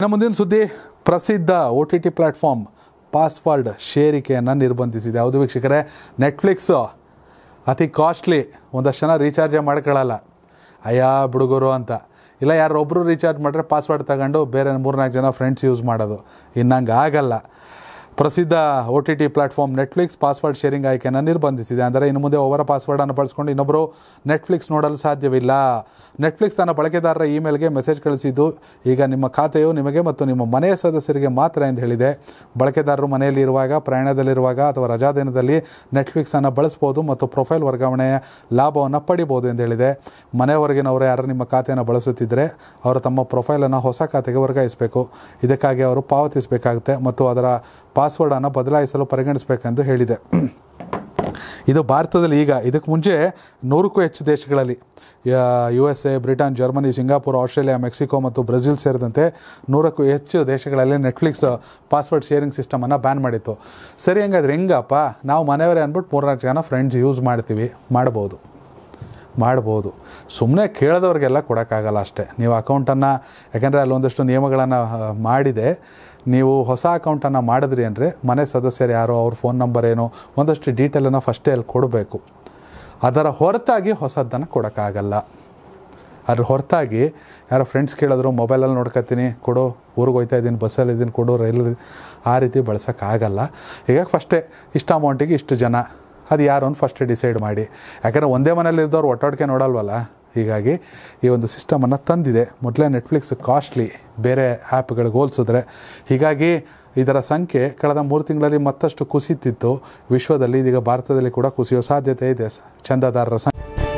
ನಮ್ಮ ಮುಂದಿನ ಸುದ್ದಿ ಪ್ರಸಿದ್ಧ O T T platform password ಶೇರಿಕೆಯನ್ನು ನಿರ್ಬಂಧಿಸಿದೆ ಹೌದು ವೀಕ್ಷಕರೇ ನೆಟ್ಫ್ಲಿಕ್ಸು ಅತಿ ಕಾಸ್ಟ್ಲಿ ಒಂದಷ್ಟು ಜನ ರೀಚಾರ್ಜೇ ಮಾಡ್ಕೊಳ್ಳಲ್ಲ ಅಯ್ಯ ಹುಡುಗರು ಅಂತ ಇಲ್ಲ ಯಾರೊಬ್ಬರು ರೀಚಾರ್ಜ್ ಮಾಡಿದ್ರೆ ಪಾಸ್ವರ್ಡ್ ತಗೊಂಡು ಬೇರೆ ಮೂರ್ನಾಲ್ಕು ಜನ ಫ್ರೆಂಡ್ಸ್ ಯೂಸ್ ಮಾಡೋದು ಇನ್ನಂಗೆ ಆಗಲ್ಲ ಪ್ರಸಿದ್ಧ O T T platform Netflix password sharing ಆಯ್ಕೆಯನ್ನು ನಿರ್ಬಂಧಿಸಿದೆ ಅಂದರೆ ಇನ್ನು ಮುಂದೆ ಒಬ್ಬರ ಪಾಸ್ವರ್ಡನ್ನು ಬಳಸ್ಕೊಂಡು ಇನ್ನೊಬ್ಬರು ನೆಟ್ಫ್ಲಿಕ್ಸ್ ನೋಡಲು ಸಾಧ್ಯವಿಲ್ಲ ನೆಟ್ಫ್ಲಿಕ್ಸ್ ತನ್ನ ಬಳಕೆದಾರರ ಇಮೇಲ್ಗೆ ಮೆಸೇಜ್ ಕಳಿಸಿದ್ದು ಈಗ ನಿಮ್ಮ ಖಾತೆಯು ನಿಮಗೆ ಮತ್ತು ನಿಮ್ಮ ಮನೆಯ ಸದಸ್ಯರಿಗೆ ಮಾತ್ರ ಎಂದು ಹೇಳಿದೆ ಬಳಕೆದಾರರು ಮನೆಯಲ್ಲಿ ಇರುವಾಗ ಪ್ರಯಾಣದಲ್ಲಿರುವಾಗ ಅಥವಾ ರಜಾ ದಿನದಲ್ಲಿ ನೆಟ್ಫ್ಲಿಕ್ಸನ್ನು ಬಳಸ್ಬೋದು ಮತ್ತು ಪ್ರೊಫೈಲ್ ವರ್ಗಾವಣೆಯ ಲಾಭವನ್ನು ಪಡಿಬೋದು ಎಂದು ಹೇಳಿದೆ ಮನೆ ಹೊರಗಿನವರು ಯಾರು ನಿಮ್ಮ ಖಾತೆಯನ್ನು ಬಳಸುತ್ತಿದ್ದರೆ ಅವರು ತಮ್ಮ ಪ್ರೊಫೈಲನ್ನು ಹೊಸ ಖಾತೆಗೆ ವರ್ಗಾಯಿಸಬೇಕು ಇದಕ್ಕಾಗಿ ಅವರು ಪಾವತಿಸಬೇಕಾಗುತ್ತೆ ಮತ್ತು ಅದರ ಪಾಸ್ವರ್ಡನ್ನು ಬದಲಾಯಿಸಲು ಪರಿಗಣಿಸಬೇಕೆಂದು ಹೇಳಿದೆ ಇದು ಭಾರತದಲ್ಲಿ ಈಗ ಇದಕ್ಕೆ ಮುಂಚೆ ನೂರಕ್ಕೂ ಹೆಚ್ಚು ದೇಶಗಳಲ್ಲಿ U S A Britain Germany Singapore Australia Mexico ಮತ್ತು ಬ್ರೆಜಿಲ್ ಸೇರಿದಂತೆ ನೂರಕ್ಕೂ ಹೆಚ್ಚು ದೇಶಗಳಲ್ಲಿ ನೆಟ್ಫ್ಲಿಕ್ಸ್ ಪಾಸ್ವರ್ಡ್ ಶೇರಿಂಗ್ ಸಿಸ್ಟಮನ್ನು ಬ್ಯಾನ್ ಮಾಡಿತ್ತು ಸರಿ ಹಂಗಾದ್ರೆ ಹೆಂಗಪ್ಪ ನಾವು ಮನೆಯವರೇ ಅಂದ್ಬಿಟ್ಟು ಮೂರ್ನಾಲ್ಕು ಜನ ಫ್ರೆಂಡ್ಸ್ ಯೂಸ್ ಮಾಡ್ತೀವಿ ಮಾಡ್ಬೋದು ಮಾಡ್ಬೋದು ಸುಮ್ಮನೆ ಕೇಳಿದವ್ರಿಗೆಲ್ಲ ಕೊಡೋಕ್ಕಾಗಲ್ಲ ಅಷ್ಟೇ ನೀವು ಅಕೌಂಟನ್ನು ಯಾಕೆಂದರೆ ಅಲ್ಲೊಂದಷ್ಟು ನಿಯಮಗಳನ್ನು ಮಾಡಿದೆ ನೀವು ಹೊಸ ಅಕೌಂಟನ್ನು ಮಾಡಿದ್ರಿ ಅಂದರೆ ಮನೆ ಸದಸ್ಯರು ಯಾರೋ ಅವ್ರ ಫೋನ್ ನಂಬರ್ ಏನು ಒಂದಷ್ಟು ಡೀಟೇಲನ್ನು ಫಸ್ಟೇ ಅಲ್ಲಿ ಕೊಡಬೇಕು ಅದರ ಹೊರತಾಗಿ ಹೊಸದನ್ನು ಕೊಡೋಕ್ಕಾಗಲ್ಲ ಅದ್ರ ಹೊರತಾಗಿ ಯಾರೋ ಫ್ರೆಂಡ್ಸ್ ಕೇಳಿದ್ರು ಮೊಬೈಲಲ್ಲಿ ನೋಡ್ಕೊತೀನಿ ಕೊಡು ಊರಿಗೆ ಹೋಗ್ತಾ ಇದ್ದೀನಿ ಬಸ್ಸಲ್ಲಿ ಇದ್ದೀನಿ ಕೊಡು ರೈಲಲ್ಲಿ ಆ ರೀತಿ ಬಳಸೋಕ್ಕಾಗಲ್ಲ ಹೀಗಾಗಿ ಫಸ್ಟೇ ಇಷ್ಟು ಅಮೌಂಟಿಗೆ ಇಷ್ಟು ಜನ ಅದು ಯಾರು ಅಂತ ಫಸ್ಟ್ ಡಿಸೈಡ್ ಮಾಡಿ ಯಾಕಂದರೆ ಒಂದೇ ಮನೇಲಿ ಇದ್ದವ್ರು ಒಟ್ಟೊಟ್ಟಿಗೆ ನೋಡಲ್ವಲ್ಲ ಹೀಗಾಗಿ ಈ ಒಂದು ಸಿಸ್ಟಮನ್ನು ತಂದಿದೆ ಮೊದಲೇ ನೆಟ್ಫ್ಲಿಕ್ಸ್ ಕಾಸ್ಟ್ಲಿ ಬೇರೆ ಆ್ಯಪ್ಗಳಿಗೆ ಹೋಲಿಸಿದ್ರೆ ಹೀಗಾಗಿ ಇದರ ಸಂಖ್ಯೆ ಕಳೆದ ಮೂರು ತಿಂಗಳಲ್ಲಿ ಮತ್ತಷ್ಟು ಕುಸಿತಿತ್ತು ವಿಶ್ವದಲ್ಲಿ ಇದೀಗ ಭಾರತದಲ್ಲಿ ಕೂಡ ಕುಸಿಯೋ ಸಾಧ್ಯತೆ ಇದೆ ಚಂದಾದಾರರ ಸಂಖ್ಯೆ